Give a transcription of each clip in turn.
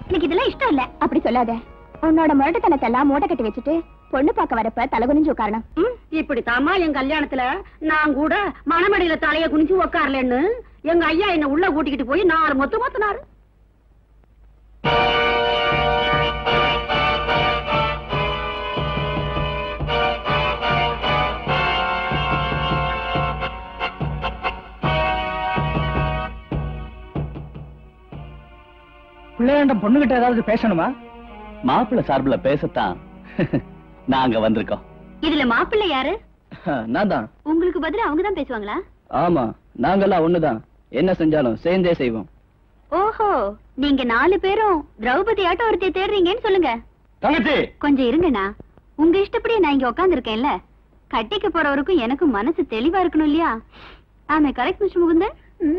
எனக்கு இதெல்லாம் இஷ்டம் இல்ல அப்படி சொல்லாத உன்னோட முரட்டுத்தனத்தை எல்லாம் மூட்டை கட்டி வச்சுட்டு பொண்ணு பார்க்க வரப்ப தலை குனிஞ்சு உட்காரணும் ம்? இப்படி தாமா என் கல்யாணத்துல நான் கூட மணமடியில தலைய குனிஞ்சு உக்காரலன்னு எங்க ஐயா என்ன உள்ள கூட்டிக்கிட்டு போய் நாலு மொத்து மொத்தினாரு பிள்ளையாண்டம் பொண்ணுகிட்ட ஏதாவது பேசணுமா மாப்பிள்ளை சார்புல பேசத்தான் நாங்க வந்திருக்கோம் இதுல மாப்பிள்ளை யாரு நான் தான் உங்களுக்கு பதிலா அவங்க தான் பேசுவாங்களா ஆமா நாங்கெல்லாம் ஒண்ணுதான் என்ன செஞ்சாலும் சேர்ந்தே செய்வோம் ஓஹோ நீங்க நாலு பேரும் திரௌபதி ஆட்டம் ஒருத்தைய தேடுறீங்கன்னு சொல்லுங்க தங்கச்சி கொஞ்சம் இருங்கண்ணா உங்க இஷ்டப்படியே நான் இங்க உட்கார்ந்து இருக்கேன்ல கட்டிக்க போறவருக்கும் எனக்கும் மனசு தெளிவா இருக்கணும் இல்லையா ஆமே கரெக்ட் மிஸ்டர் முகுந்தன்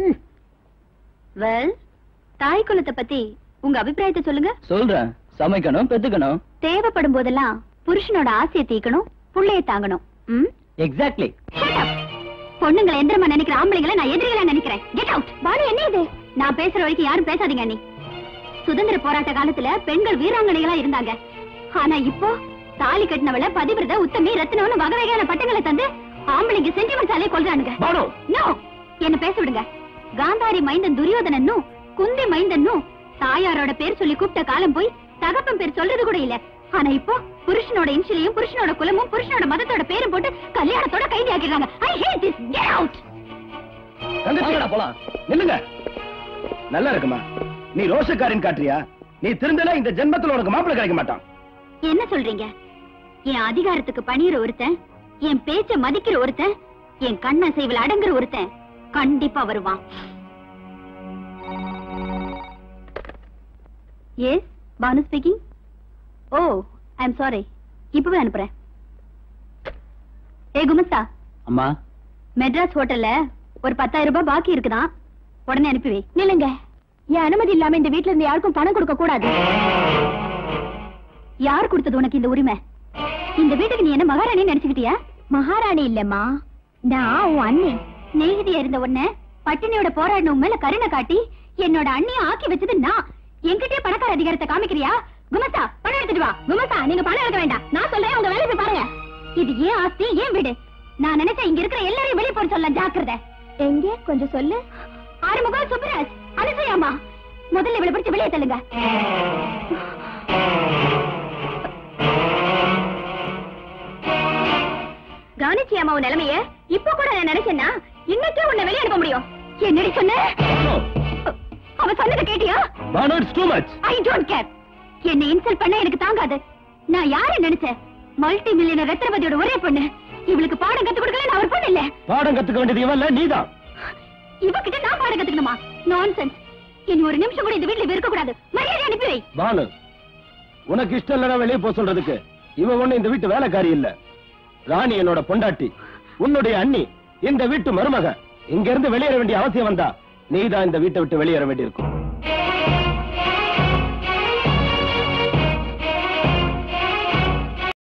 வெல் தாய் குலத்தை பத்தி உங்க அபிப்பிராயத்தை சொல்லுங்க சொல்றேன் சமைக்கணும் பெத்துக்கணும் தேவைப்படும் போதெல்லாம் புருஷனோட ஆசையை தீக்கணும் புள்ளைய தாங்கணும் ம்? Exactly Shut up. பொண்ணுங்களை எந்திரமா நினைக்கிற ஆம்பளைங்களை நான் எதிரிகளா நினைக்கிறேன் கெட் அவுட் பானு என்ன இது நான் பேசுற வரைக்கும் யாரும் பேசாதீங்க நீ சுதந்திர போராட்ட காலத்துல பெண்கள் வீராங்கனைகளா இருந்தாங்க ஆனா இப்போ தாலி கட்டினவள பதிவிரத உத்தமி ரத்னம்னு வகை வகையான பட்டங்களை தந்து ஆம்பளைங்க சென்டிமெண்ட்ஸாலே கொள்றானுங்க பானு நோ என்ன பேச விடுங்க காந்தாரி மைந்தன் துரியோதனனும் குந்தி மைந்தனும் தாயாரோட பேர் சொல்லி கூப்பிட்ட காலம் போய் தகப்பன் பேர் சொல்றது கூட இல்ல ஆனா இப்போ புருஷனோட இன்சிலையும் புருஷனோட குலமும் புருஷனோட மதத்தோட பேரும் போட்டு கல்யாணத்தோட கைதி ஆக்கிடுறாங்க I hate this get out வாங்கடா போலாம் நில்லுங்க நல்லா இருக்குமா நீ ரோஷக்காரின் காட்டுறியா நீ திருந்தல இந்த ஜென்மத்துல உனக்கு மாப்பிள்ளை கிடைக்க மாட்டான் என்ன சொல்றீங்க என் அதிகாரத்துக்கு பணியிற ஒருத்தன் என் பேச்ச மதிக்கிற ஒருத்தன் என் கண்ண செய்வல் அடங்குற ஒருத்தன் கண்டிப்பா வருவான் yes Banu speaking oh I am sorry இப்பவே அனுப்புறேன் ஏ குமஸ்தா அம்மா மெட்ராஸ் ஹோட்டல்ல ஒரு பத்தாயிரம் ரூபாய் பாக்கி இருக்குதான் உடனே அனுப்பி வை நில்லுங்க என் அனுமதி இல்லாம இந்த வீட்ல இருந்து யாருக்கும் பணம் கொடுக்க கூடாது யார் கொடுத்தது உனக்கு இந்த உரிமை இந்த வீட்டுக்கு நீ என்ன மகாராணி நினைச்சுக்கிட்டியா மகாராணி இல்லம்மா நான் உன் அண்ணி நேகிதியா இருந்த உன்னை பட்டினியோட போராடின உன் மேல கருணை காட்டி என்னோட அண்ணிய ஆக்கி வச்சது நான் என்கிட்டயே பணக்கார அதிகாரத்தை காமிக்கிறியா குமஸ்தா பணம் எடுத்துட்டு வா குமஸ்தா நீங்க பணம் எடுக்க வேண்டாம் நான் சொல்றேன் உங்க வேலையை போய் பாருங்க இது ஏன் ஆஸ்தி ஏன் வீடு நான் நினைச்சேன் இங்க இருக்கிற எல்லாரையும் வெளியே போட சொல்ல ஜாக்கிரதை எங்க கொஞ்சம் சொல்லு ஆறுமுகம் சுப்பராஜ் அனுசையாமா முதல்ல இவளை பிடிச்சு வெளியே தள்ளுங்க கவனிச்சியாமா உன் நிலைமைய இப்ப கூட நான் நினைச்சேன்னா இன்னைக்கே உன்னை வெளியே அனுப்ப முடியும் என்னடி சொன்ன அவ சொன்னதை கேட்டியா Banu it's too much I don't care என்னை இன்சல்ட் பண்ண எனக்கு தாங்காது நான் யார நினைச்சேன் மல்டி மில்லியனர் ரத்னபதியோட ஒரே பொண்ணு இவளுக்கு பாடம் கத்து கொடுக்கல நான் ஒரு பொண்ணு இல்ல பாடம் கத்துக்க வேண்டியது இவன் இல்ல நீதான் இவகிட்ட நான் பாடம் கத்துக்கணுமா நான்சென்ஸ் இனி ஒரு நிமிஷம் கூட இந்த வீட்டுல இருக்க கூடாது மரியாதை அனுப்பி வை பானு உனக்கு இஷ்டம் இல்லைன்னா வெளியே போக சொல்றதுக்கு இவன் ஒண்ணு இந்த வீட்டு வேலைக்காரி இல்ல ராணி என்னோட பொண்டாட்டி உன்னுடைய அண்ணி இந்த வீட்டு மருமக இங்க இருந்து வெளியேற வேண்டிய அவசியம் வந்தா நீதான் இந்த வீட்டை விட்டு வெளியேற வேண்டியிருக்கும்